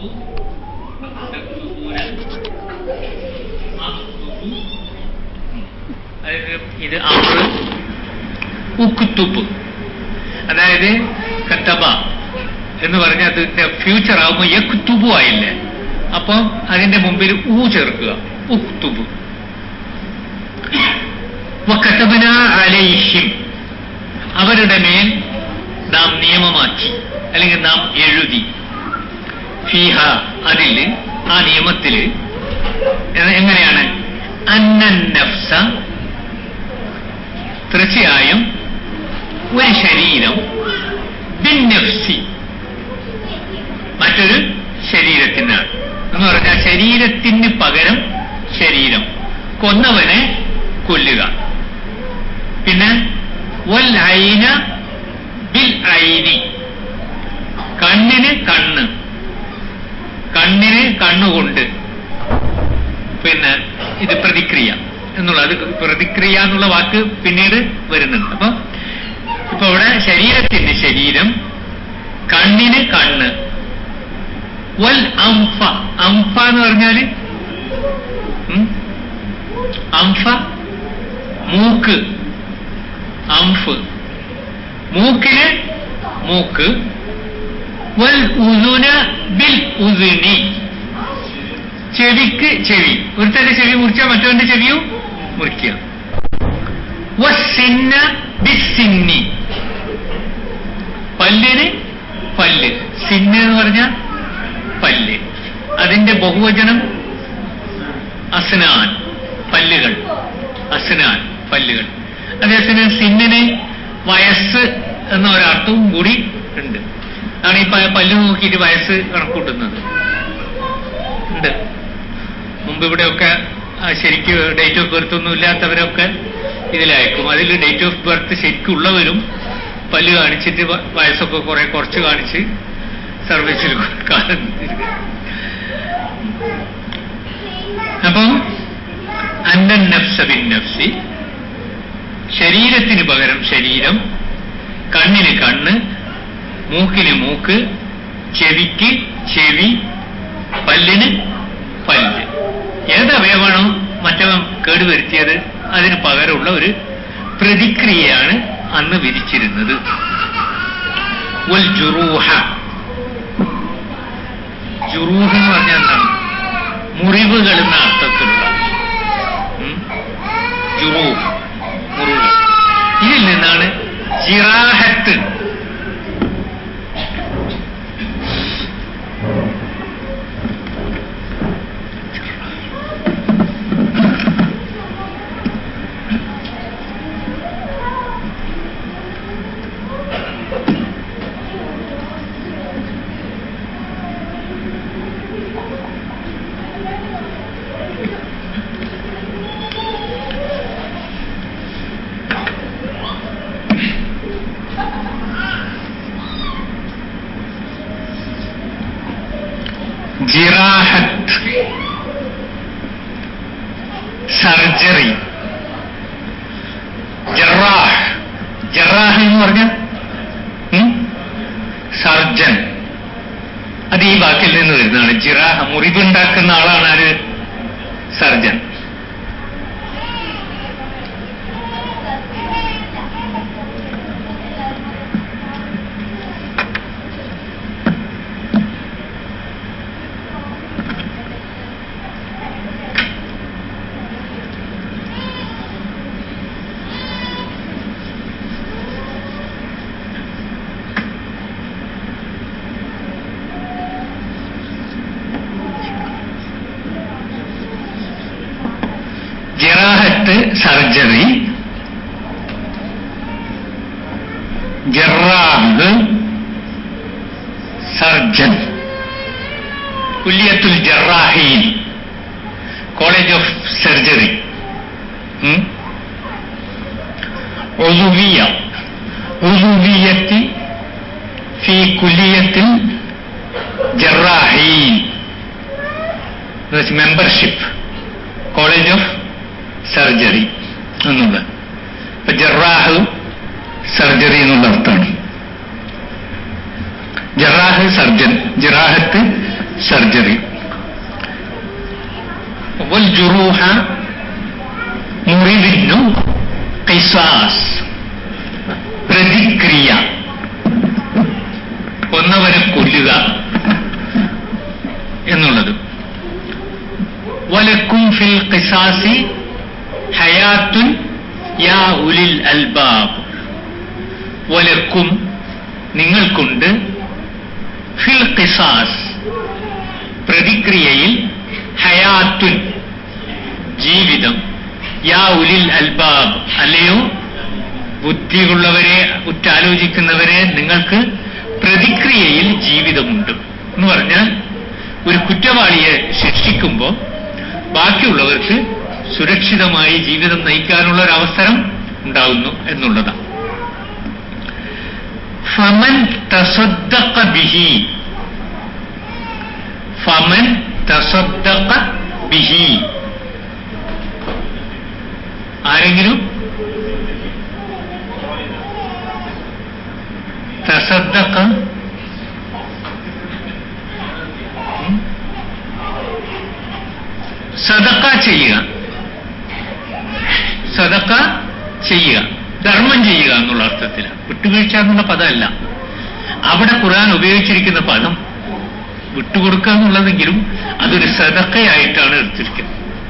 അതായത് ഇത് അമറ് ഉക്കുത്തുപ്പ് അതായത് കത്തബ എന്ന് പറഞ്ഞാൽ അതിന്റെ ഫ്യൂച്ചർ ആകുമ്പോൾ യക്കുത്തുബു ആയില്ലേ അപ്പം അതിന്റെ മുമ്പിൽ ഊ ചേർക്കുക ഉക്തുബു വക്കത്തബന അലൈഹിം അവരുടെ മേൽ നാം നിയമമാക്കി അല്ലെങ്കിൽ നാം എഴുതി ഫീഹ അതിൽ ആ നിയമത്തിൽ എങ്ങനെയാണ് അന്നൻ നഫ്സ തീർച്ചയായും ഒരു ശരീരം ബിൻ നഫ്സി മറ്റൊരു ശരീരത്തിനാണ് എന്ന് പറഞ്ഞാൽ ശരീരത്തിന് പകരം ശരീരം കൊന്നവനെ കൊല്ലുക പിന്നെ വൽ ഐന ബിൽ ഐനി കണ്ണിന് കണ്ണ് കണ്ണിന് കണ്ണുകൊണ്ട് പിന്നെ ഇത് പ്രതിക്രിയ എന്നുള്ളത് പ്രതിക്രിയ എന്നുള്ള വാക്ക് പിന്നീട് വരുന്നുണ്ട് അപ്പൊ ഇപ്പൊ ഇവിടെ ശരീരത്തിന് ശരീരം കണ്ണിന് കണ്ണ് വൽ അംഫ അംഫ എന്ന് പറഞ്ഞാല് ഉം? അംഫ മൂക്ക് അംഫ് മൂക്കിന് മൂക്ക് വൽ ഉദുന ബിൽ ഉദുനി ചെവിക്ക് ചെവി ഒരുത്തന്റെ ചെവി മുറിച്ചാൽ മറ്റവന്റെ ചെവിയും മുറിക്കുക വസ്സിന്ന ബിസ്സിന്നി പല്ലിന് പല്ല് സിന്ന് എന്ന് പറഞ്ഞാൽ പല്ല് അതിന്റെ ബഹുവചനം അസ്നാൻ പല്ലുകൾ അസ്നാൻ പല്ലുകൾ അതേസമയം സിന്നിന് വയസ്സ് എന്ന ഒരർത്ഥവും കൂടി ഉണ്ട് ആണ് ഈ പ- പല്ല് നോക്കിയിട്ട് വയസ്സ് കണക്കൂട്ടുന്നത് ഉണ്ട് മുമ്പ് ഇവിടെയൊക്കെ ആ, ശരിക്ക് ഡേറ്റ് ഓഫ് ബർത്ത് ഒന്നും ഇല്ലാത്തവരൊക്കെ ഇതിലയക്കും അതിൽ ഡേറ്റ് ഓഫ് ബർത്ത് ശരിക്കുള്ളവരും പല്ല് കാണിച്ചിട്ട് വ- വയസ്സൊക്കെ കുറെ കുറച്ച് കാണിച്ച് സർവീസിൽ കാലം ഇരിക്കും. അപ്പം അന്നൻ നഫ്സ ബിൻ നഫ്സി ശരീരത്തിന് പകരം ശരീരം കണ്ണിന് കണ്ണ് മൂക്കിന് മൂക്ക് ചെവിക്ക് ചെവി പല്ലിന് പല്ല് ഏത് അവയവമാണോ മറ്റവൻ കേടുവരുത്തിയത് അതിന് പകരമുള്ള ഒരു പ്രതിക്രിയയാണ് അന്ന് വിധിച്ചിരുന്നത് വൽ ജുറൂഹ ജുറൂഹ് എന്ന് പറഞ്ഞാൽ എന്താണ് മുറിവുകൾ എന്ന അർത്ഥത്തിലുള്ള ഉം? ജുറൂഹ് മുറിവ് ഇതിൽ നിന്നാണ് ജിറാഹത്ത് ജിറാഹത്ത് സർജറി ജറാഹ് ജറാഹ് എന്ന് പറഞ്ഞ സർജൻ അത് ഈ വാക്കിൽ നിന്ന് വരുന്നതാണ് ജിറാഹ മുറിവുണ്ടാക്കുന്ന ആളാണ് ആര് സർജൻ ജിറാഹത്ത് സർജറി ജറാഹ് സർജൻ കുല്യത്തുൽ ജറാഹീൻ കോളേജ് ഓഫ് സർജറി ഒലുവിയ ഒലുവിയത്തി ഫി കുല്യത്തിൽ ജറാഹീൻ മെമ്പർഷിപ്പ് കോളേജ് ഓഫ് സർജറി എന്നുള്ള ഇപ്പൊ ജറാഹ് സർജറി എന്നുള്ള അർത്ഥമാണ് ജറാഹ് സർജൻ ജറാഹത്ത് സർജൻ ജുറൂഹ മുറിവിന്നു ഖിസാസ് പ്രതിക്രിയ കൊന്നവനെ കൊല്ലുക എന്നുള്ളത് വലക്കും ഫിൽ ഖിസാസി ഹയാത്തുൻ യാ ഉലിൽ അൽബാബ് വലക്കും നിങ്ങൾക്കുണ്ട് ഫിൽ ഖിസാസ് പ്രതിക്രിയയിൽ ഹയാത്തുൻ ജീവിതം യാ ഉലിൽ അൽബാബ് അല്ലയോ ബുദ്ധിയുള്ളവരെ ഉറ്റാലോചിക്കുന്നവരെ നിങ്ങൾക്ക് പ്രതിക്രിയയിൽ ജീവിതമുണ്ട് എന്ന് പറഞ്ഞാൽ ഒരു കുറ്റവാളിയെ ശിക്ഷിക്കുമ്പോൾ ബാക്കിയുള്ളവർക്ക് സുരക്ഷിതമായി ജീവിതം നയിക്കാനുള്ള ഒരു അവസരം ഉണ്ടാകുന്നു എന്നുള്ളതാണ് ഫമൻ തസദ്ദഖ ബിഹി ഫമൻ തസദ്ദഖ ബിഹി ആരെങ്കിലും തസദ്ദഖ ഉം? സദക്ക ചെയ്യുക സദക്ക ചെയ്യുക ധർമ്മം ചെയ്യുക എന്നുള്ള അർത്ഥത്തിൽ വിട്ടുവീഴ്ച എന്നുള്ള പദമല്ല അവിടെ ഖുർആൻ ഉപയോഗിച്ചിരിക്കുന്ന പദം വിട്ടുകൊടുക്കുക എന്നുള്ളതെങ്കിലും അതൊരു സദക്കയായിട്ടാണ് എടുത്തിരിക്കുന്നത്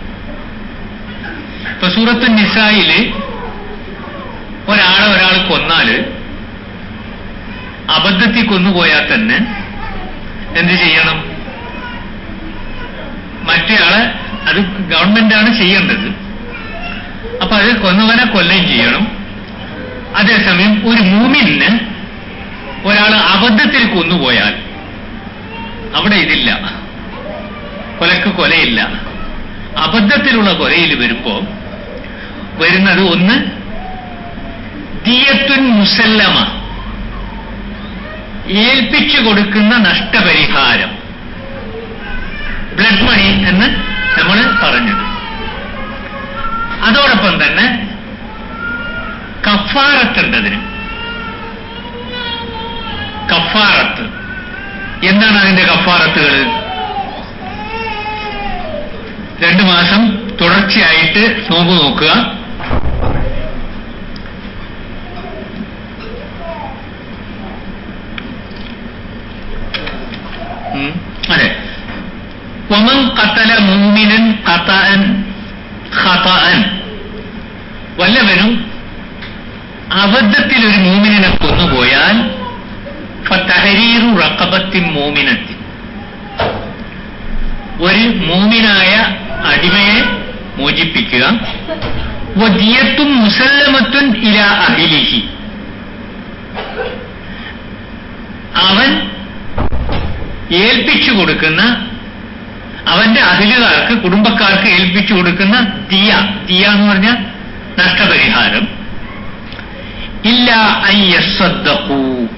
ഇപ്പൊ സൂറത്ത് നിസായില് ഒരാളെ ഒരാൾ കൊന്നാല് അബദ്ധത്തിൽ കൊന്നുപോയാൽ തന്നെ എന്ത് ചെയ്യണം മറ്റേയാളെ അത് ഗവൺമെന്റാണ് ചെയ്യേണ്ടത് അപ്പൊ അത് കൊന്നവനെ കൊല്ലുകയും ചെയ്യണം അതേസമയം ഒരു മൂമിന് ഒരാൾ അബദ്ധത്തിൽ കൊന്നുപോയാൽ അവിടെ ഇതില്ല കൊലക്ക് കൊലയില്ല അബദ്ധത്തിലുള്ള കൊലയിൽ വരുമ്പോ വരുന്നത് ഒന്ന് ദിയത്തുൻ മുസല്ലമ ഏൽപ്പിച്ചു കൊടുക്കുന്ന നഷ്ടപരിഹാരം ബ്ലഡ് മണി എന്ന് നമ്മൾ പറഞ്ഞത് അതോടൊപ്പം തന്നെ കഫാറത്തുണ്ടതിന് കഫാറത്ത് എന്താണ് അതിന്റെ കഫാറത്തുകൾ രണ്ടു മാസം തുടർച്ചയായിട്ട് നോമ്പ് നോക്കുക ഉം, അതെ വമൻ കത്തല മുമ്മിനൻ ഖതഅൻ ഖതഅൻ വല്ലവനും അബദ്ധത്തിൽ ഒരു മൂമിനെ കൊന്നുപോയാൽ ഫതഹരീറു റഖബത്തിൻ മൂമിനത്തിൻ ഒരു മൂമിനായ അടിമയെ മോചിപ്പിക്കുക വദിയത്തും മുസല്ലമത്തുൻ ഇല അഹിലിഹി അവൻ ഏൽപ്പിച്ചു കൊടുക്കുന്ന അവന്റെ അഹിലുകാർക്ക് കുടുംബക്കാർക്ക് ഏൽപ്പിച്ചു കൊടുക്കുന്ന ദിയ ദിയ എന്ന് പറഞ്ഞ നഷ്ടപരിഹാരം ഇല്ല ഐ യസ്വദ്ദഖൂ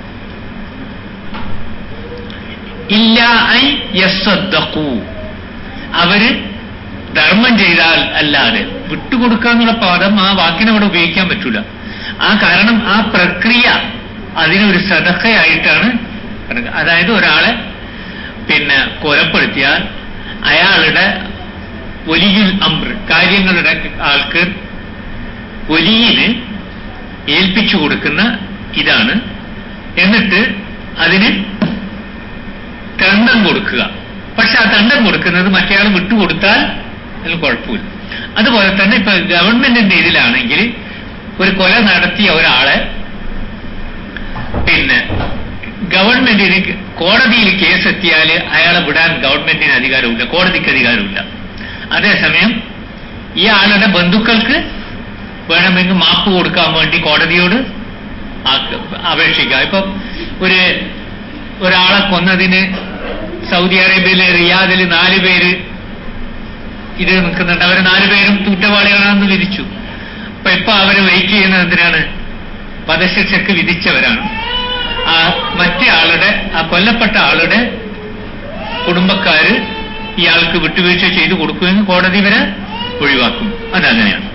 ഇല്ല ഐ യസ്വദ്ദഖൂ അവര് ധർമ്മം ചെയ്താൽ അല്ലാതെ വിട്ടുകൊടുക്കുക എന്നുള്ള പദം ആ വാക്കിനെ അവിടെ ഉപയോഗിക്കാൻ പറ്റൂല ആ കാരണം ആ പ്രക്രിയ അതിനൊരു സദക്കയായിട്ടാണ് കണക്ക്. അതായത് ഒരാളെ പിന്നെ കൊലപ്പെടുത്തിയാൽ അയാളുടെ ഒലിയിൽ അമ്ര കാര്യങ്ങളുടെ ആൾക്ക് ഒലിയിന് ഏൽപ്പിച്ചു കൊടുക്കുന്ന ഇതാണ് എന്നിട്ട് അതിന് ദണ്ഡം കൊടുക്കുക പക്ഷെ ആ ദണ്ഡം കൊടുക്കുന്നത് മറ്റേയാൾ വിട്ടുകൊടുത്താൽ അതിന് കുഴപ്പമില്ല അതുപോലെ തന്നെ ഇപ്പൊ ഗവൺമെന്റിന്റെ ഇതിലാണെങ്കിൽ ഒരു കൊല നടത്തിയ ഒരാളെ പിന്നെ ഗവൺമെന്റിന് കോടതിയിൽ കേസെത്തിയാൽ അയാളെ വിടാൻ ഗവൺമെന്റിന് അധികാരമില്ല കോടതിക്ക് അധികാരമില്ല അതേസമയം ഈ ആളുടെ ബന്ധുക്കൾക്ക് വേണമെങ്കിൽ മാപ്പ് കൊടുക്കാൻ വേണ്ടി കോടതിയോട് ആക്ക- അപേക്ഷിക്കാം ഇപ്പൊ ഒരു ഒരാളെ കൊന്നതിന് സൗദി അറേബ്യയിലെ റിയാദിൽ നാല് പേര് ഇത് നിൽക്കുന്നുണ്ട് അവർ നാല് പേരും കുറ്റവാളികളാണെന്ന് വിധിച്ചു അപ്പൊ ഇപ്പൊ അവര് വെയിറ്റ് ചെയ്യുന്നത് എന്തിനാണ് വധശിക്ഷക്ക് വിധിച്ചവരാണ് ആ മറ്റേ ആളുടെ ആ കൊല്ലപ്പെട്ട ആളുടെ കുടുംബക്കാര് ഇയാൾക്ക് വിട്ടുവീഴ്ച ചെയ്തു കൊടുക്കുമെന്ന് കോടതി വരെ ഒഴിവാക്കും അതങ്ങനെയാണ്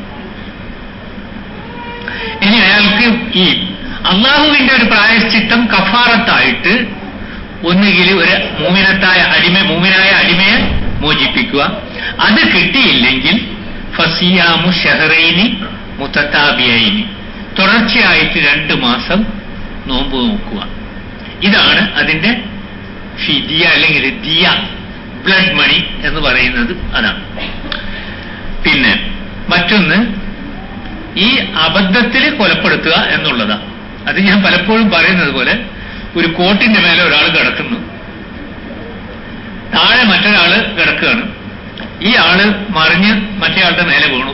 ഇനി അയാൾക്ക് ഈ അള്ളാഹുവിന്റെ ഒരു പ്രായശ്ചിത്തം കഫാറത്തായിട്ട് ഒന്നുകിൽ ഒരു മൂമിനത്തായ അടിമ മൂമിനായ അടിമയെ മോചിപ്പിക്കുക അത് കിട്ടിയില്ലെങ്കിൽ ഫസിയാമു ഷഹറൈനി മുത്തത്താബിയൈനി തുടർച്ചയായിട്ട് രണ്ട് മാസം നോമ്പ് നോക്കുക ഇതാണ് അതിന്റെ ഫിദിയ അല്ലെങ്കിൽ ദിയ ബ്ലഡ് മണി എന്ന് പറയുന്നത് അതാണ് പിന്നെ മറ്റൊന്ന് ഈ അബദ്ധത്തിൽ കൊലപ്പെടുത്തുക എന്നുള്ളതാണ് അത് ഞാൻ പലപ്പോഴും പറയുന്നത് പോലെ ഒരു കോട്ടിന്റെ മേലെ ഒരാൾ കിടക്കുന്നു താഴെ മറ്റൊരാള് കിടക്കുകയാണ് ഈ ആള് മറിഞ്ഞ് മറ്റേ ആളുടെ മേലെ വീണു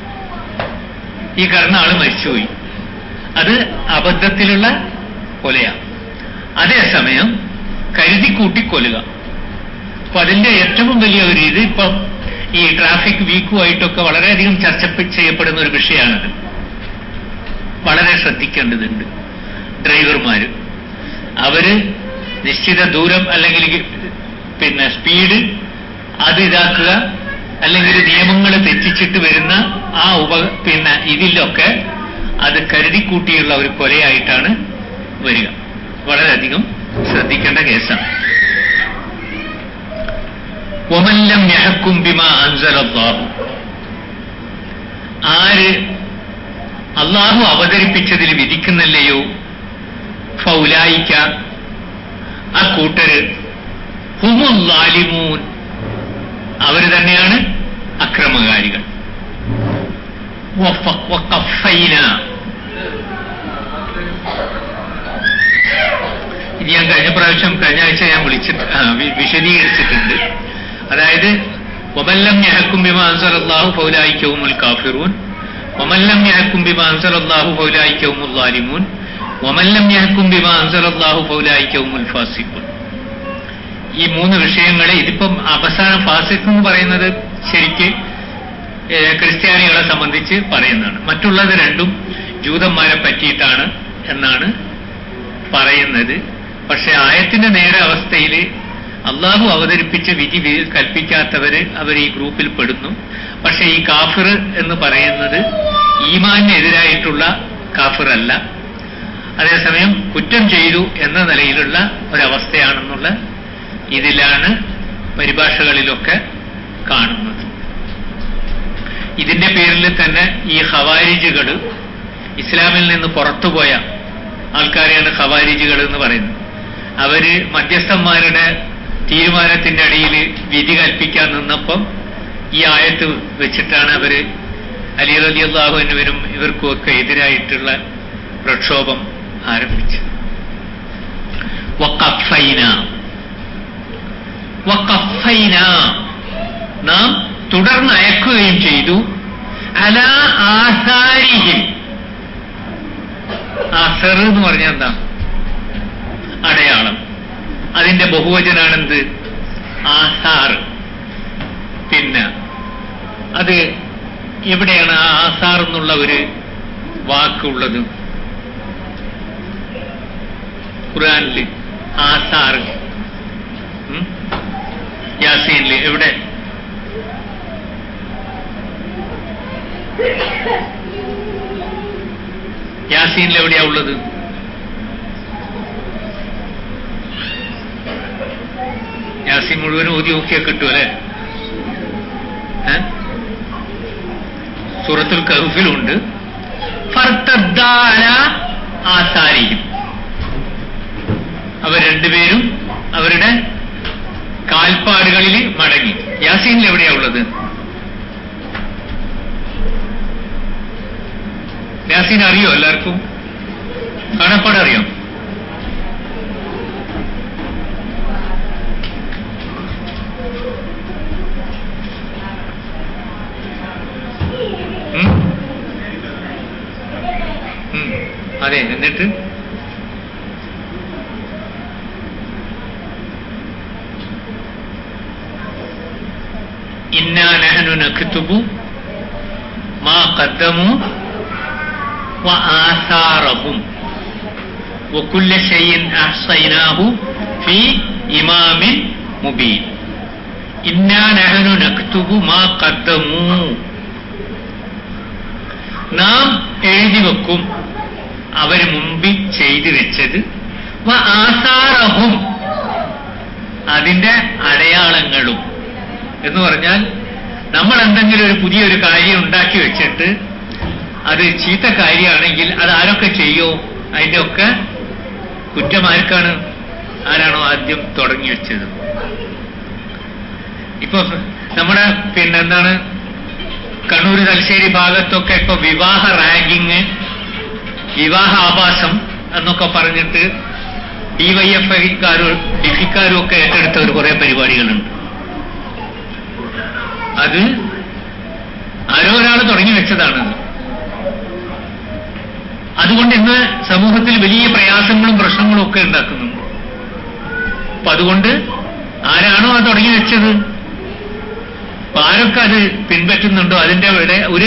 ഈ കിടന്ന ആള് മരിച്ചുപോയി അത് അബദ്ധത്തിലുള്ള കൊലയാണ് അതേസമയം കരുതി കൂട്ടി കൊല്ലുക അപ്പൊ അതിന്റെ ഏറ്റവും വലിയ ഒരു ഇത് ഇപ്പം ഈ ട്രാഫിക് വീക്കുമായിട്ടൊക്കെ വളരെയധികം ചർച്ച ചെയ്യപ്പെടുന്ന ഒരു വിഷയമാണത് വളരെ ശ്രദ്ധിക്കേണ്ടതുണ്ട് ഡ്രൈവർമാര് അവര് നിശ്ചിത ദൂരം അല്ലെങ്കിൽ പിന്നെ സ്പീഡ് അത് ഇതാക്കുക അല്ലെങ്കിൽ നിയമങ്ങൾ തെറ്റിച്ചിട്ട് വരുന്ന ആ ഉപ പിന്നെ ഇതിലൊക്കെ അത് കരുതിക്കൂട്ടിയുള്ള ഒരു കൊലയായിട്ടാണ് വരിക വളരെയധികം ശ്രദ്ധിക്കേണ്ട കേസാണ് ഒമല്ലം യഹക്കും ബിമ അൻസലല്ലാഹു ആര് അള്ളാഹു അവതരിപ്പിച്ചതിൽ വിധിക്കുന്നില്ലയോ ഫൗലായിക്ക ആ കൂട്ടര് ഹുമുല്ലാലിമൂൻ അവര് തന്നെയാണ് അക്രമകാരികൾ വഫ- വഖഫൈന. ഇത് ഞാൻ കഴിഞ്ഞ പ്രാവശ്യം കഴിഞ്ഞ ആഴ്ച ഞാൻ വിളിച്ചിട്ട് ആ, വി- വിശദീകരിച്ചിട്ടുണ്ട് അതായത് ഒമല്ലം യഹക്കും ബിമ അൻസലല്ലാഹു ഫൗലായിക്കവുമുൽ കാഫിറൂൻ ഒമല്ലം യഹക്കും ബിമ അൻസലല്ലാഹു ഫൗലായിക്കവുമുൽ ലാലിമൂൻ ഒമല്ലം യഹക്കും ബിമ അൻസലല്ലാഹു ഫൗലായിക്കവുമുൽ ഫാസിഖൂൻ ഈ മൂന്ന് വിഷയങ്ങളെ ഇതിപ്പം അവസാനം ഫാസിഖ് എന്ന് പറയുന്നത് ശരിക്ക് ഏഹ്, ക്രിസ്ത്യാനികളെ സംബന്ധിച്ച് പറയുന്നതാണ് മറ്റുള്ളത് രണ്ടും ജൂതന്മാരെ പറ്റിയിട്ടാണ് എന്നാണ് പറയുന്നത് പക്ഷെ ആയത്തിന്റെ നേരെ അവസ്ഥയിൽ അള്ളാഹു അവതരിപ്പിച്ച വിധി വി- കൽപ്പിക്കാത്തവര് അവർ ഈ ഗ്രൂപ്പിൽ പെടുന്നു പക്ഷെ ഈ കാഫിർ എന്ന് പറയുന്നത് ഈമാനെതിരായിട്ടുള്ള കാഫിർ അല്ല അതേസമയം കുറ്റം ചെയ്തു എന്ന നിലയിലുള്ള ഒരവസ്ഥയാണെന്നുള്ള ഇതിലാണ് പരിഭാഷകളിലൊക്കെ കാണുന്നത് ഇതിന്റെ പേരിൽ തന്നെ ഈ ഹവാരിജുകൾ ഇസ്ലാമിൽ നിന്ന് പുറത്തുപോയ ആൾക്കാരെയാണ് ഖവാരിജുകൾ എന്ന് പറയുന്നത് അവര് മധ്യസ്ഥന്മാരുടെ തീരുമാനത്തിന്റെ അടിയിൽ വിധി കൽപ്പിക്കാൻ നിന്നപ്പം ഈ ആയത്ത് വെച്ചിട്ടാണ് അവര് അലി അലി അള്ളാഹുവിനും ഇവർക്കുമൊക്കെ എതിരായിട്ടുള്ള പ്രക്ഷോഭം ആരംഭിച്ചത് വഖഫൈന വഖഫൈന നാം തുടർന്ന് അയക്കുകയും ചെയ്തു അല ആസാരിഹിം അസർ എന്ന് പറഞ്ഞാൽ എന്താ അടയാളം അതിന്റെ ബഹുവചനാണെന്ത് ആസാർ പിന്നെ അത് എവിടെയാണ് ആ ആസാർ എന്നുള്ള ഒരു വാക്കുള്ളത് ഖുറാനില് ആസാർ ഉം? യാസീനില് എവിടെ യാസീനിൽ എവിടെയാ ഉള്ളത് യാസീൻ മുഴുവൻ ഓതി നോക്കിയാൽ കിട്ടും അല്ലെ സൂറത്തുൽ കഹഫിലുണ്ട് ഫർത്തദ്ദാല ആസാരിയും അവർ രണ്ടുപേരും അവരുടെ കാൽപ്പാടുകളിൽ മടങ്ങി യാസീനിൽ എവിടെയാ ഉള്ളത് യാസീൻ അറിയോ എല്ലാവർക്കും കാണപ്പാട് അറിയാം ഉം? ഉം. അതെ എന്നിട്ട് ഇന്നാ നഹനു നക്തുബു മാ ഖദ്ദമു وآثارهم وكل شيء أحصيناه في إمام مبين إنا نحن نكتب ما قدموا നാം എഴുതി വെക്കും അവര് മുമ്പിൽ ചെയ്തു വെച്ചത് വ ആസാറഹും അതിന്റെ അടയാളങ്ങളും എന്ന് പറഞ്ഞാൽ നമ്മൾ എന്തെങ്കിലും ഒരു പുതിയൊരു കാര്യം ഉണ്ടാക്കി വെച്ചിട്ട് അത് ചീത്ത കാര്യമാണെങ്കിൽ അത് ആരൊക്കെ ചെയ്യോ അതിന്റെ ഒക്കെ കുറ്റം ആർക്കാണ് ആരാണോ ആദ്യം തുടങ്ങി വെച്ചത് ഇപ്പൊ നമ്മുടെ പിന്നെന്താണ് കണ്ണൂർ തലശ്ശേരി ഭാഗത്തൊക്കെ ഇപ്പൊ വിവാഹ റാഗിങ് വിവാഹ ആഭാസം എന്നൊക്കെ പറഞ്ഞിട്ട് ഡിവൈഎഫ്ഐക്കാരും ഡിഫിക്കാരും ഒക്കെ ഏറ്റെടുത്ത ഒരു കുറെ പരിപാടികളുണ്ട് അത് ആരോ ഒരാൾ തുടങ്ങി വെച്ചതാണത് അതുകൊണ്ട് ഇന്ന് സമൂഹത്തിൽ വലിയ പ്രയാസങ്ങളും പ്രശ്നങ്ങളും ഒക്കെ ഉണ്ടാക്കുന്നുണ്ട് അപ്പൊ അതുകൊണ്ട് ആരാണോ അത് തുടങ്ങി വെച്ചത് അപ്പൊ ആരൊക്കെ അത് പിൻപറ്റുന്നുണ്ടോ അതിന്റെ ഇവിടെ ഒരു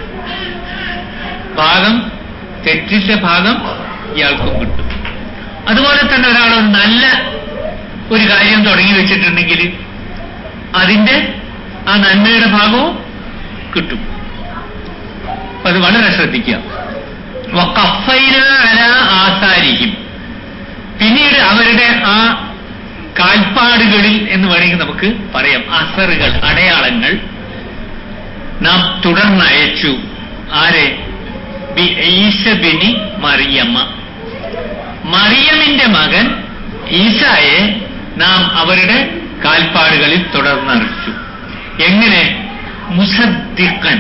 ഭാഗം തെറ്റിന്റെ ഭാഗം ഇയാൾക്കും കിട്ടും അതുപോലെ തന്നെ ഒരാൾ ഒരു നല്ല ഒരു കാര്യം തുടങ്ങി വെച്ചിട്ടുണ്ടെങ്കിൽ അതിന്റെ ആ നന്മയുടെ ഭാഗവും കിട്ടും അപ്പൊ അത് വളരെ ശ്രദ്ധിക്കുക വഖഫൈന അലാ ആസാരിഹിം പിന്നീട് അവരുടെ ആ കാൽപ്പാടുകളിൽ എന്ന് വേണമെങ്കിൽ നമുക്ക് പറയാം അസറുകൾ അടയാളങ്ങൾ നാം തുടർന്നയച്ചു ആരെ ബി ഈസബിനി മറിയമ്മ മറിയമിന്റെ മകൻ ഈസായെ നാം അവരുടെ കാൽപ്പാടുകളിൽ തുടർന്നറിച്ചു എങ്ങനെ മുസദ്ദിഖൻ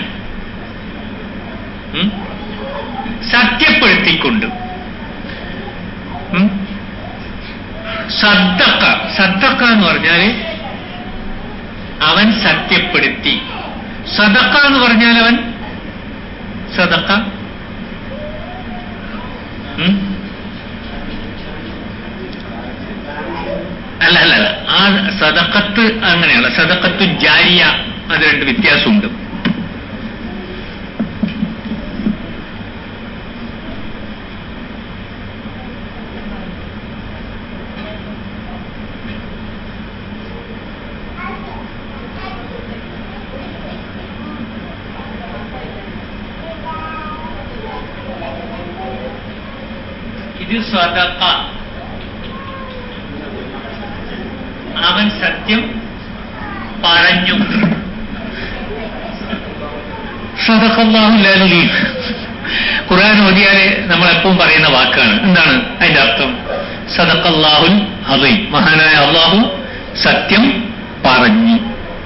ഉം? സത്യപ്പെടുത്തിക്കൊണ്ട് ഉം? സദ്ദക്ക സദ്ദക്ക എന്ന് പറഞ്ഞാല് അവൻ സത്യപ്പെടുത്തി സദക്ക എന്ന് പറഞ്ഞാൽ അവൻ സദക്ക ഉം? അല്ല അല്ല അല്ല ആ സദക്കത്ത് അങ്ങനെയല്ല സദക്കത്തു ജാരിയ അത് രണ്ട് വ്യത്യാസമുണ്ട് ഇത് സ്വതക്ക അവൻ സത്യം പറഞ്ഞു സദഖല്ലാഹുലീ ഖുർആൻ ഓതിയാല് നമ്മൾ എപ്പോഴും പറയുന്ന വാക്കാണ് എന്താണ് അതിന്റെ അർത്ഥം സദഖല്ലാഹുൽ അലീം മഹാനായ അള്ളാഹു സത്യം പറഞ്ഞു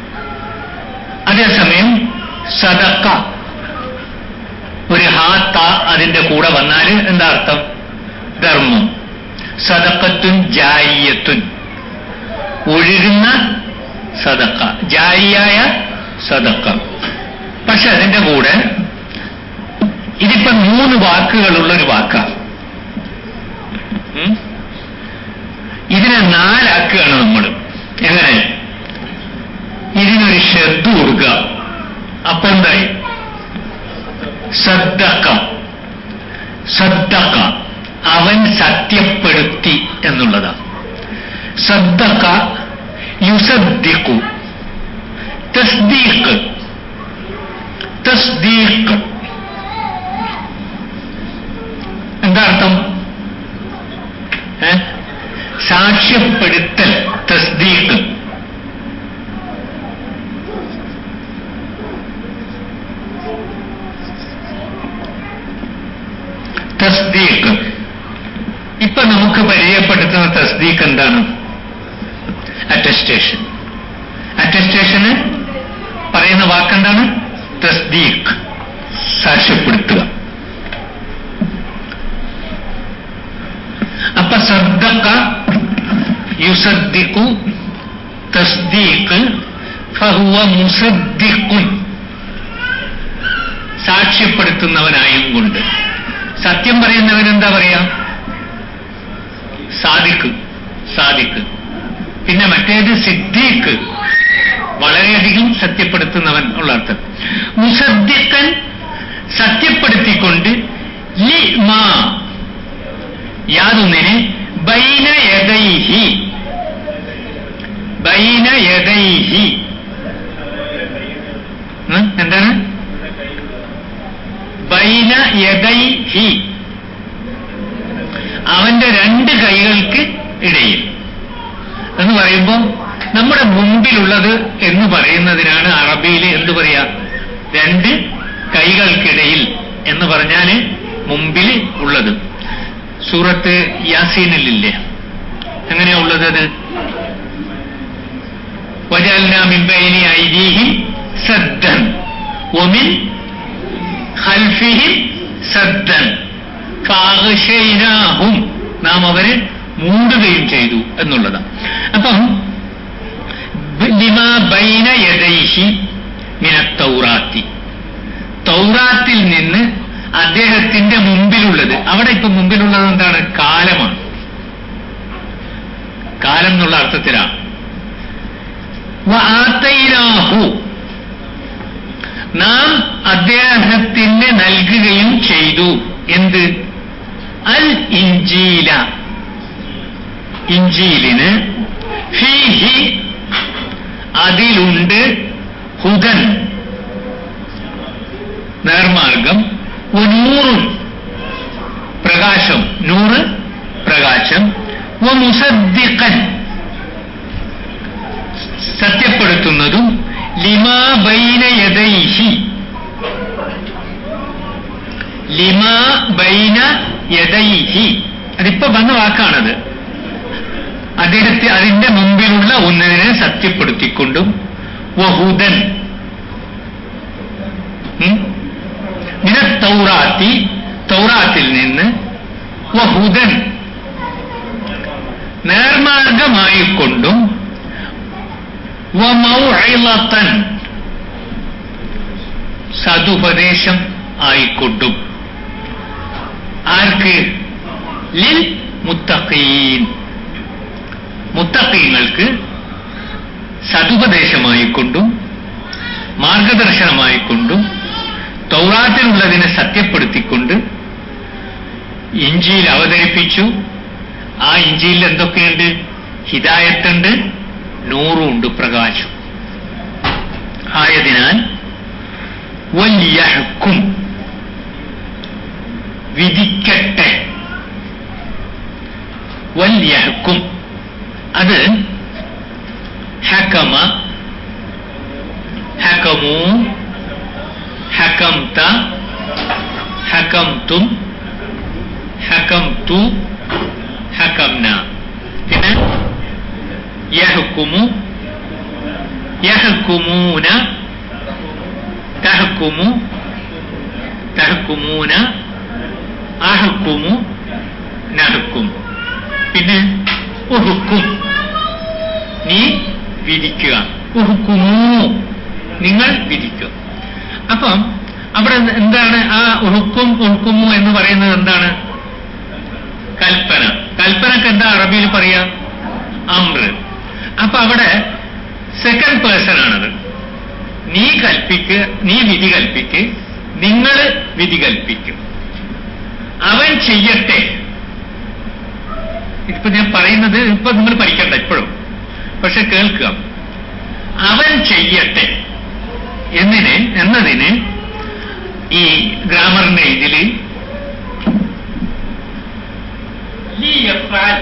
അതേസമയം സദക്ക ഒരു ഹാത്ത അതിന്റെ കൂടെ വന്നാൽ എന്താ അർത്ഥം ധർമ്മം സദക്കത്തുൻ ജാരിയത്തുൻ ഒഴുകുന്ന സദക്ക ജാരിയായ സദക്ക പക്ഷെ അതിന്റെ കൂടെ ഇതിപ്പോ മൂന്ന് വാക്കുകളുള്ള ഒരു വാക്കാണ് ഉം? ഇതിനെ നാലാക്കുകയാണ് നമ്മൾ എങ്ങനെ ഇതിനൊരു ശ്രദ്ധ കൊടുക്കുക അപ്പൊ എന്തായി സദ്ദക്ക സദ്ദക്ക അവൻ സത്യപ്പെടുത്തി എന്നുള്ളതാണ് സദ്ദക്ക യുസദ്ദിഖു തസ്ദീഖ് തസ്ദീഖ് എന്താ അർത്ഥം ഏ? സാക്ഷ്യപ്പെടുത്തൽ തസ്ദീഖ് തസ്ദീഖ് ഇപ്പൊ നമുക്ക് പരിചയപ്പെടുത്തുന്ന തസ്ദീഖ് എന്താണ് അറ്റസ്റ്റേഷൻ അറ്റസ്റ്റേഷന് പറയുന്ന വാക്കെന്താണ് തസ്ദീഖ് സാക്ഷ്യപ്പെടുത്തുക അപ്പൊ സദ്ദക്ക യുസദ്ദിഖു തസ്ദീഖ് ഫഹുവ മുസദ്ദിഖുൻ സാക്ഷ്യപ്പെടുത്തുന്നവനായും കൊണ്ട് സത്യം പറയുന്നവൻ എന്താ പറയാ സാദിഖ് സാദിഖ് പിന്നെ മറ്റേത് സിദ്ദീഖ് വളരെയധികം സത്യപ്പെടുത്തുന്നവൻ ഉള്ള അർത്ഥം മുസദ്ദിഖൻ സത്യപ്പെടുത്തിക്കൊണ്ട് ലി മാ യാതൊന്നിന് ബൈന യദൈഹി ബൈന യദൈഹി ഉം, എന്താണ് ബൈന യദൈഹി അവന്റെ രണ്ട് കൈകൾക്ക് ഇടയിൽ എന്ന് പറയുമ്പോൾ നമ്മുടെ മുമ്പിലുള്ളത് എന്ന് പറയുന്നതിനാണ് അറബിയിൽ എന്ത് പറയാ രണ്ട് കൈകൾക്കിടയിൽ എന്ന് പറഞ്ഞാൽ മുമ്പിൽ ഉള്ളത് സൂറത്ത് യാസീനിലില്ലേ എങ്ങനെയാ ഉള്ളത് അത് وجعلنا من بين أيديهم سدا ومن خلفهم سدا فأغشيناهم നാം അവരെ മൂടുകയും ചെയ്തു എന്നുള്ളതാണ് അപ്പം ലിമാ ബൈന യദൈഹി മിന തൗറാത്തി തൗറാത്തിൽ നിന്ന് അദ്ദേഹത്തിന്റെ മുമ്പിലുള്ളത് അവിടെ ഇപ്പൊ മുമ്പിലുള്ളത് എന്താണ് കാലമാണ് കാലം എന്നുള്ള അർത്ഥത്തിലാണ് വആതൈനാഹു നാം അദ്ദേഹത്തിന് നൽകുകയും ചെയ്തു എന്ത് അൽ ഇഞ്ചീല ഇഞ്ചീലിന് ഫീഹി അതിലുണ്ട് ഹുദൻ നേർമാർഗം നൂറും പ്രകാശം നൂറ് പ്രകാശം മുസദ്ദിഖൻ സത്യപ്പെടുത്തുന്നതും ലിമാ ബൈന യദൈഹി ലിമാ ബൈന യദൈഹി അതിപ്പോ വന്ന വാക്കാണത് അദ്ദേഹത്തെ അതിന്റെ മുമ്പിലുള്ള ഒന്നിനെ സത്യപ്പെടുത്തിക്കൊണ്ടും വഹുദൻ മിന തൗറാത്തി തൗറാത്തിൽ നിന്ന് വഹുദൻ നേർമാർഗമായിക്കൊണ്ടും വമൗഇളത്തൻ സതുപദേശം ആയിക്കൊണ്ടും ആർക്ക് ലിൽ മുത്തഖീൻ മുത്തഖീങ്ങൾക്ക് സതുപദേശമായിക്കൊണ്ടും മാർഗദർശനമായിക്കൊണ്ടും തൗറാത്തിലുള്ളതിനെ സത്യപ്പെടുത്തിക്കൊണ്ട് ഇഞ്ചിയിൽ അവതരിപ്പിച്ചു ആ ഇഞ്ചിയിൽ എന്തൊക്കെയുണ്ട് ഹിദായത്തുണ്ട് നൂറുണ്ട് പ്രകാശം ആയതിനാൽ വല്യഹക്കും വിധിക്കട്ടെ വല്യഹക്കും അത് ഹക്കമ ഹക്കമു ഹക്കംത ഹക്കംതും ഹക്കംതു ഹക്കംന പിന്നെ യഹ്കുമു യഹ്കുമൂന തഹ്കുമു തഹ്കുമൂന അഹ്കുമു നഹ്കും പിന്നെ ഉഹുക്കും നീ വിധിക്കുക ഉഹുക്കുമു നിങ്ങൾ വിധിക്കുക അപ്പം അവിടെ എന്താണ് ആ ഉഹുക്കും ഉഹുക്കുമു എന്ന് പറയുന്നത് എന്താണ് കൽപ്പന കൽപ്പനക്ക് എന്താ അറബിയിൽ പറയാ അമ്ര അപ്പൊ അവിടെ സെക്കൻഡ് പേഴ്സൺ ആണത് നീ കൽപ്പിക്ക് നീ വിധി കൽപ്പിക്ക് നിങ്ങൾ വിധി കൽപ്പിക്കും അവൻ ചെയ്യട്ടെ ഇപ്പൊ ഞാൻ പറയുന്നത് ഇപ്പൊ നിങ്ങൾ പഠിക്കണ്ട ഇപ്പോഴും പക്ഷെ കേൾക്കുക അവൻ ചെയ്യട്ടെ എന്നിന് എന്നതിന് ഈ ഗ്രാമറിന്റെ ഇതില് ليفعل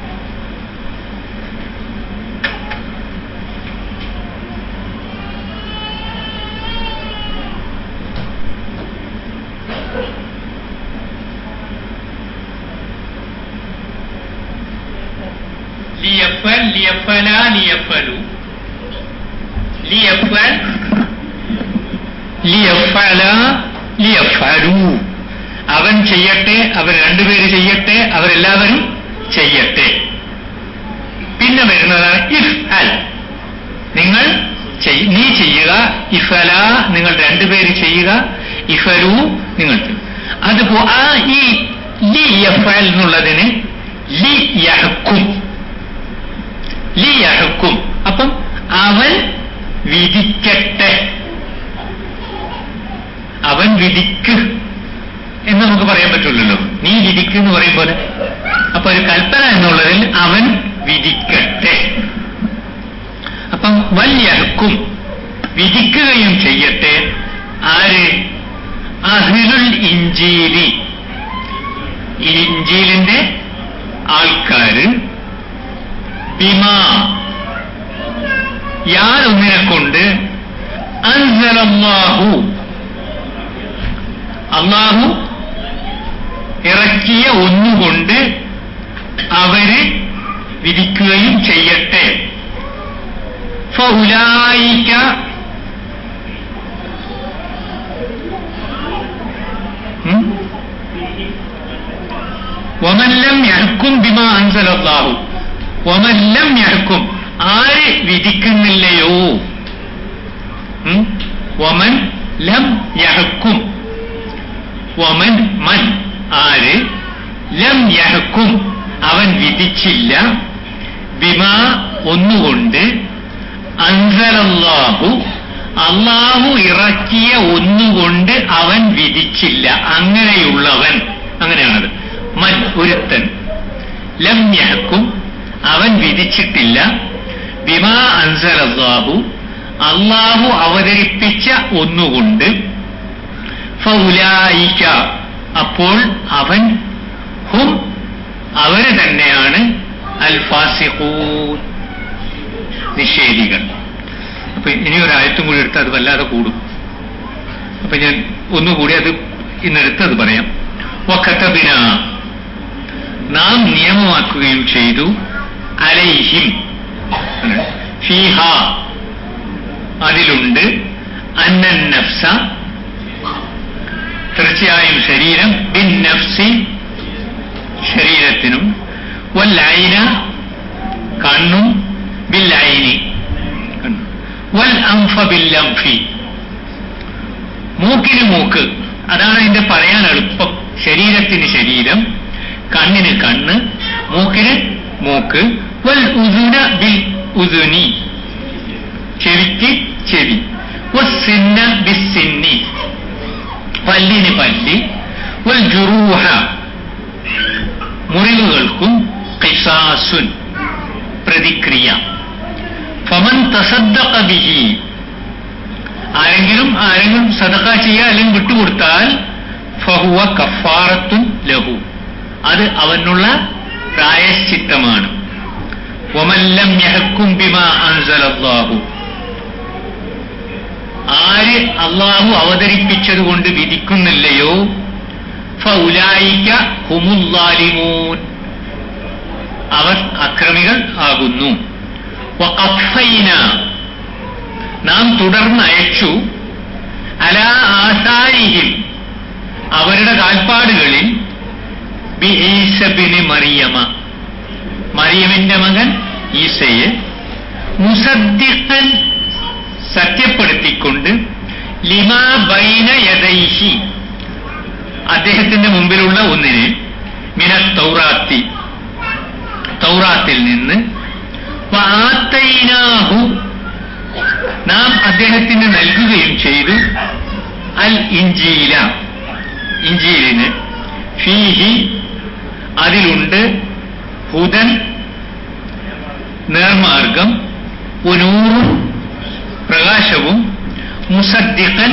ليفعل ليفعلا ليفعلوا ليفعل ليفعلا ليفعلوا അവൻ ചെയ്യട്ടെ അവർ രണ്ടുപേര് ചെയ്യട്ടെ അവരെല്ലാവരും ചെയ്യട്ടെ പിന്നെ വരുന്നതാണ് ഇഫ് അൽ നിങ്ങൾ ചെയ്- നീ ചെയ്യുക ഇഫല നിങ്ങൾ രണ്ടുപേര് ചെയ്യുക ഇഫലു നിങ്ങൾ ചെയ്യും. അതുപോ ആ ഈ ലി യഫൽ എന്നുള്ളതിന് ലി യഹക്കും ലി യഹക്കും അപ്പം അവൻ വിധിക്കട്ടെ അവൻ വിധിക്ക് എന്ന് നമുക്ക് പറയാൻ പറ്റില്ലല്ലോ നീ വിധിക്ക് എന്ന് പറയും പോലെ അപ്പൊ ഒരു കൽപ്പന എന്നുള്ളതിൽ അവൻ വിധിക്കട്ടെ അപ്പം വല്യഹക്കും വിധിക്കുകയും ചെയ്യട്ടെ ആര് അഹിലുൽ ഇഞ്ചീലി ഈ ഇഞ്ചീലിന്റെ ആൾക്കാര് ബിമാ യാതൊന്നിനെ കൊണ്ട് അൻസലല്ലാഹു അള്ളാഹു ഇറക്കിയ ഒന്നുകൊണ്ട് അവര് വിധിക്കുകയും ചെയ്യട്ടെ ഫൗലായിക്ക ഉം? വമല്ലം യഹ്ക്കും ബിമാ അൻസലല്ലാഹു വമല്ലം യഹ്ക്കും ആര് വിധിക്കുന്നില്ലയോ ഉം? വമൻ ലം യഹ്ക്കും വമൻ മൻ ആര് ലം യഹ്ക്കും അവൻ വിധിച്ചില്ല ബിമാ ഒന്നുകൊണ്ട് അൻസലല്ലാഹു അള്ളാഹു ഇറക്കിയ ഒന്നുകൊണ്ട് അവൻ വിധിച്ചില്ല അങ്ങനെയുള്ളവൻ അങ്ങനെയാണത് മൻ ഒരുത്തൻ ലം യഹക്കും അവൻ വിധിച്ചിട്ടില്ല ബിമാ അൻസലല്ലാഹു അള്ളാഹു അവതരിപ്പിച്ച ഒന്നുകൊണ്ട് ഫൗലായിക്ക അപ്പോൾ അവൻ ഹും അവര് തന്നെയാണ് അൽ ഫാസിഖൂൻ നിഷേധികൾ അപ്പൊ ഇനി ഒരായത്തും കൂടി എടുത്ത് അത് വല്ലാതെ കൂടും അപ്പൊ ഞാൻ ഒന്നുകൂടി അത് ഇന്നെടുത്ത് അത് പറയാം വക്കത്തബിന നാം നിയമമാക്കുകയും ചെയ്തു അലൈഹിം ഫീഹ അതിലുണ്ട് അന്നൻ നഫ്സ തീർച്ചയായും ശരീരം ബിൻ നഫ്സി ശരീരത്തിനും വല്ലൈന കണ്ണും ബില്ലൈനി കണ്ണും. വൽ അംഫ ബില്ലംഫി മൂക്കിന് മൂക്ക് അതാണ് അതിന്റെ പറയാൻ എളുപ്പം ശരീരത്തിന് ശരീരം കണ്ണിന് കണ്ണ് മൂക്കിന് മൂക്ക് വൽ ഉദുന ബിൽ ഉദുനി ചെവിക്ക് ചെവി വസ്സിന്ന ബിസ്സിന്നി പല്ലിന് പല്ലി വൽ ജുറൂഹ മുറിവുകൾക്കും ഖിസാസുൻ പ്രതിക്രിയ ഫമൻ തസദ്ദഖ ബിഹി ആരെങ്കിലും ആരെങ്കിലും സദക്ക ചെയ്യുക അല്ലെങ്കിൽ വിട്ടുകൊടുത്താൽ ഫഹുവ കഫാറത്തുൻ ലഹു അത് അവനുള്ള പ്രായശ്ചിത്തമാണ് വമല്ലം യഹക്കും ബിമാ അൻസലല്ലാഹു ആര് അള്ളാഹു അവതരിപ്പിച്ചത് കൊണ്ട് വിധിക്കുന്നില്ലയോ ഫൗലായിക്ക ഹുമുല്ലാലിമൂൻ അവർ അക്രമികൾ ആകുന്നു വഖഫൈന നാം തുടർന്ന് അയച്ചു അലാ ആസാരിഹിം അവരുടെ കാൽപ്പാടുകളിൽ ബി ഈസബിന് മറിയമ മറിയമിന്റെ മകൻ ഈസയെ മുസദ്ദിഖൻ സത്യപ്പെടുത്തിക്കൊണ്ട് ലിമാ ബൈന യദൈഹി അദ്ദേഹത്തിന്റെ മുമ്പിലുള്ള ഒന്നിനെ മിന തൗറാത്തി തൗറാത്തിൽ നിന്ന് വാത്തൈനാഹു നാം അദ്ദേഹത്തിന് നൽകുകയും ചെയ്തു അൽ ഇഞ്ചീല ഇഞ്ചീലിന് ഫീഹി അതിലുണ്ട് ഹുദൻ നേർമാർഗം ഒനൂറും പ്രകാശവും മുസദ്ദിഖൻ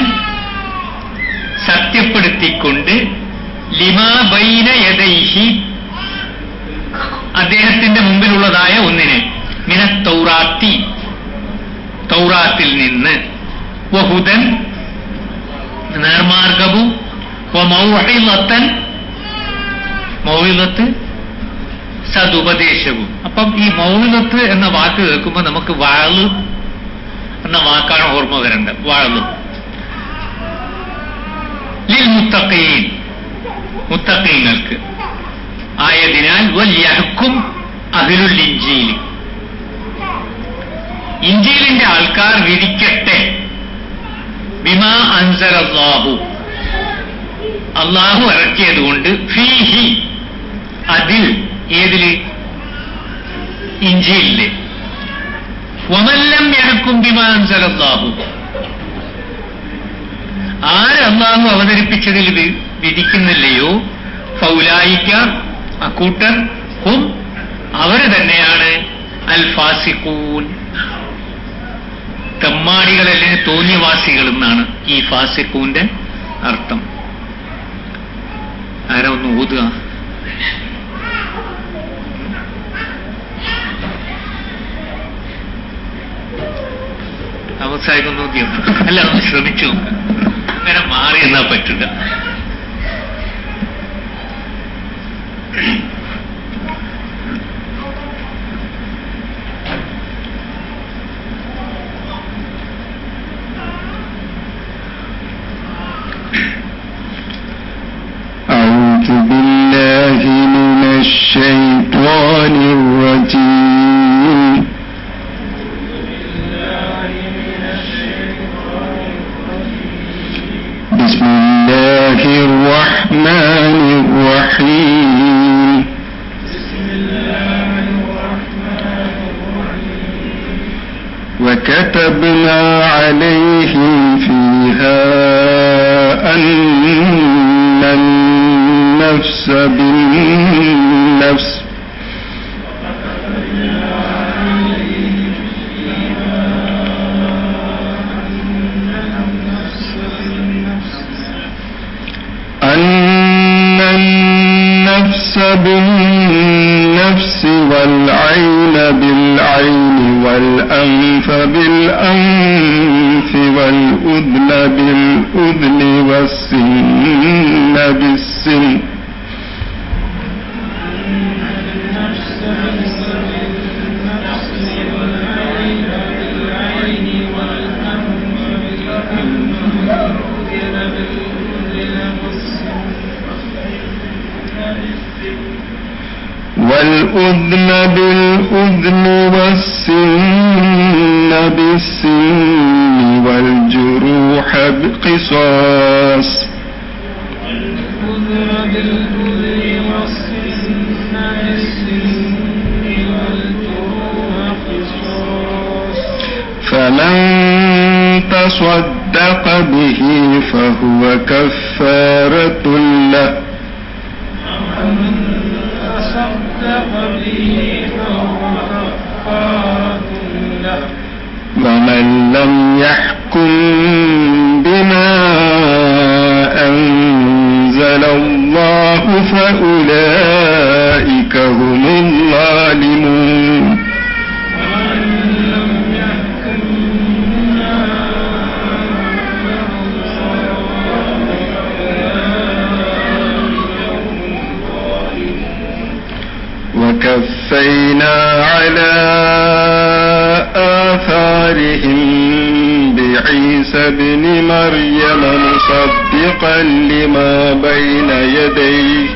സത്യപ്പെടുത്തിക്കൊണ്ട് ലിമാ ബൈന യദൈഹി അദ്ദേഹത്തിന്റെ മുമ്പിലുള്ളതായ ഒന്നിനെ മിന തൗറാത്തി തൗറാത്തിൽ നിന്ന് വഹുദൻ നേർമാർഗവും മൗഹിളത്തൻ മൗഹിളത്ത് സതുപദേശവും അപ്പം ഈ മൗഹിളത്ത് എന്ന വാക്ക് കേൾക്കുമ്പോൾ നമുക്ക് വാള് എന്ന വാക്കാണ് ഓർമ്മ വരേണ്ടത് വാള് ലിൽ മുത്തഖീൻ മുത്തഖീങ്ങൾക്ക് ആയതിനാൽ വൽ യഹ്ക്കും അഹ്ലുൽ ഇഞ്ചീൽ ഇഞ്ചീലിന്റെ ആൾക്കാർ വിധിക്കട്ടെ ബിമാ അൻസലല്ലാഹു അള്ളാഹു ഇറക്കിയതുകൊണ്ട് ഫീഹി അതിൽ ഏതില് ഇഞ്ചിയില്ലേ വമല്ലം യഹക്കും ബിമാ അൻസലല്ലാഹു ആര് അള്ളാഹു അവതരിപ്പിച്ചതിൽ വി- വിധിക്കുന്നില്ലയോ ഫൗലായിക്ക അക്കൂട്ടർ ഹും അവര് തന്നെയാണ് അൽ ഫാസിഖൂൻ തെമ്മാടികൾ അല്ലെങ്കിൽ തോന്നിയവാസികൾ എന്നാണ് ഈ ഫാസിഖൂന്റെ അർത്ഥം ആരാ ഒന്ന് ഊതുക അവസാനിക്കുന്ന നോക്കിയോ അല്ല ഒന്ന് ശ്രമിച്ചു നോക്ക്. അങ്ങനെ മാറി എന്നാ പറ്റില്ല أعوذ بالله من الشيطان الرجيم بسم الله الرحمن الرحيم وكتبنا عليهم فيها أن النفس بالنفس أن النفس بالنفس والعين بالعين والأنف بالأنف والأذن بالأذن والسن بالسن والأذن بالأذن والسن بالسن والجروح بقصاص فمن تصدق به فهو كفارة له ومن لم يحكم بما أنزل الله فأولئك هم الظالمون وكفينا على آثارهم بعيسى ابن مريم مصدقا لما بين يديه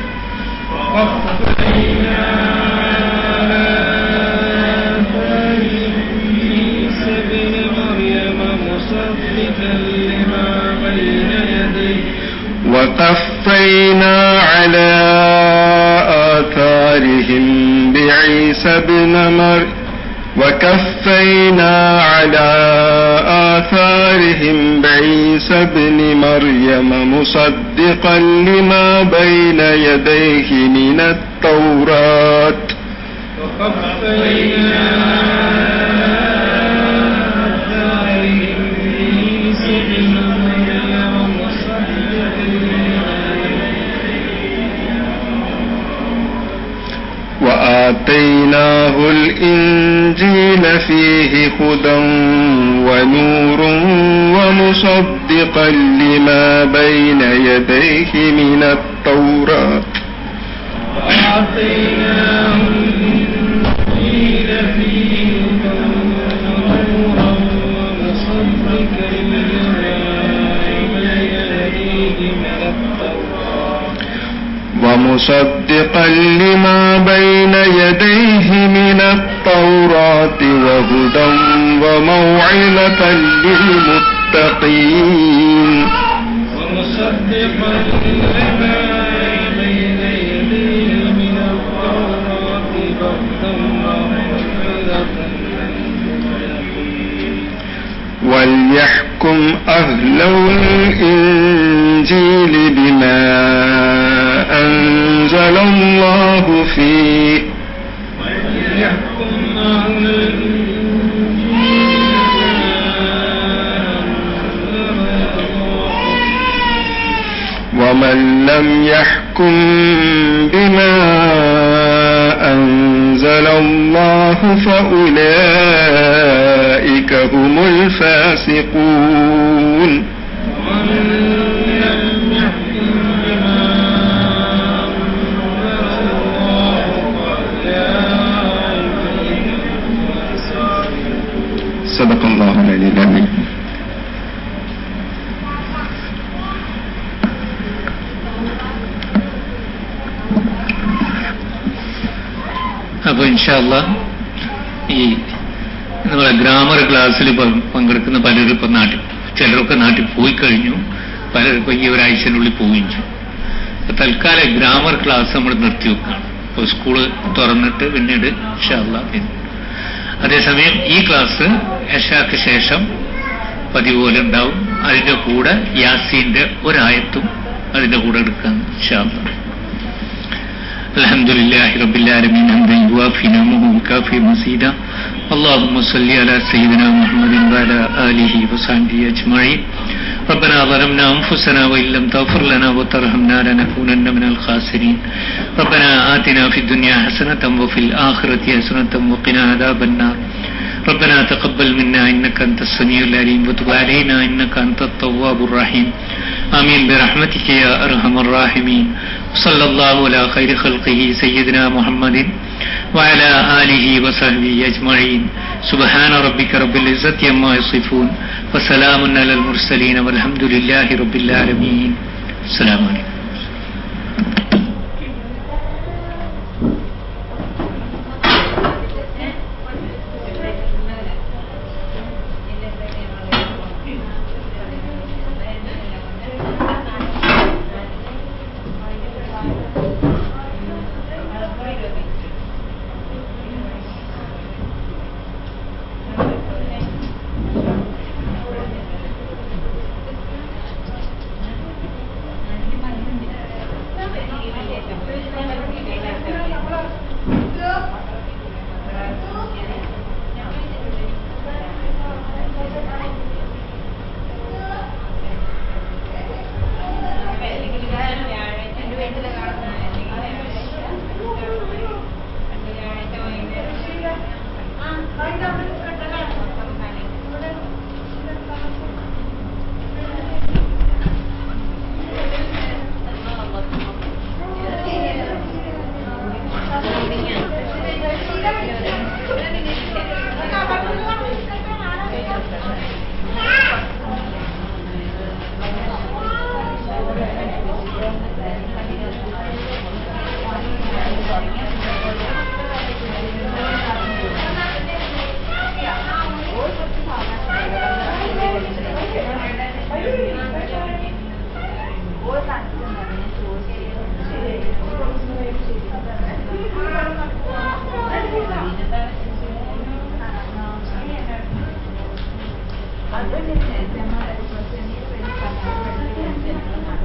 وقفينا على آثارهم بعيسى ابن مريم وكفينا على آثارهم بعيسى ابن مريم مصدقا لما بين يديه من التوراة وآتيناه الإنجيل فيه هدى ونور ومصدقا لما بين يديه من التوراة ومصدقا لما بين يديه من التوراة وهدى وموعظة للمتقين ومصدقا لما بين يديه من التوراة بغدا وموعظة وليحكم أهل الإنجيل بما أنزل الله فيه وليحكم أهل ومن لم يحكم بما أنزل الله فأولئك هم الفاسقون ومن لم يحكم بما أنزل الله فأولئك هم الفاسقون صدق الله العلي العظيم അപ്പൊ ഇൻഷാല്ല ഈ നമ്മളെ ഗ്രാമർ ക്ലാസ്സിൽ പ- പങ്കെടുക്കുന്ന പലരും ഇപ്പൊ നാട്ടിൽ ചിലരൊക്കെ നാട്ടിൽ പോയി കഴിഞ്ഞു പലരും ഇപ്പൊ ഈ ഒരാഴ്ചനുള്ളിൽ പോവുകയും ചെയ്യും അപ്പൊ തൽക്കാലം ഗ്രാമർ ക്ലാസ് നമ്മൾ നിർത്തിവെക്കുകയാണ് ഇപ്പോൾ സ്കൂള് തുറന്നിട്ട് പിന്നീട് ഇൻഷാല്ല പിന്നെ അതേസമയം ഈ ക്ലാസ് യശാക്ക് ശേഷം പതിവ് പോലെ ഉണ്ടാവും അതിന്റെ കൂടെ യാസീന്റെ ഒരായത്തും അതിന്റെ കൂടെ എടുക്കാൻ ഇൻഷാല്ല الحمد لله رب العالمين حمدا يوافي نعمه وكافي مزيدا اللهم صل على سيدنا محمد وعلى آله وصحبه أجمعين ربنا ظلمنا أنفسنا وإن لم تغفر لنا وترحمنا لنكونن من الخاسرين ربنا آتنا في الدنيا حسنة وفي الآخرة حسنة وقنا عذاب النار ربنا تقبل منا إنك أنت السميع العليم وتب علينا إنك أنت التواب الرحيم آمين برحمتك يا أرحم الراحمين صلى الله على خير خلقه سيدنا محمد وعلى آله وصحبه أجمعين سبحان ربك رب العزة عما يصفون وسلام على المرسلين والحمد لله رب العالمين السلام عليكم അത്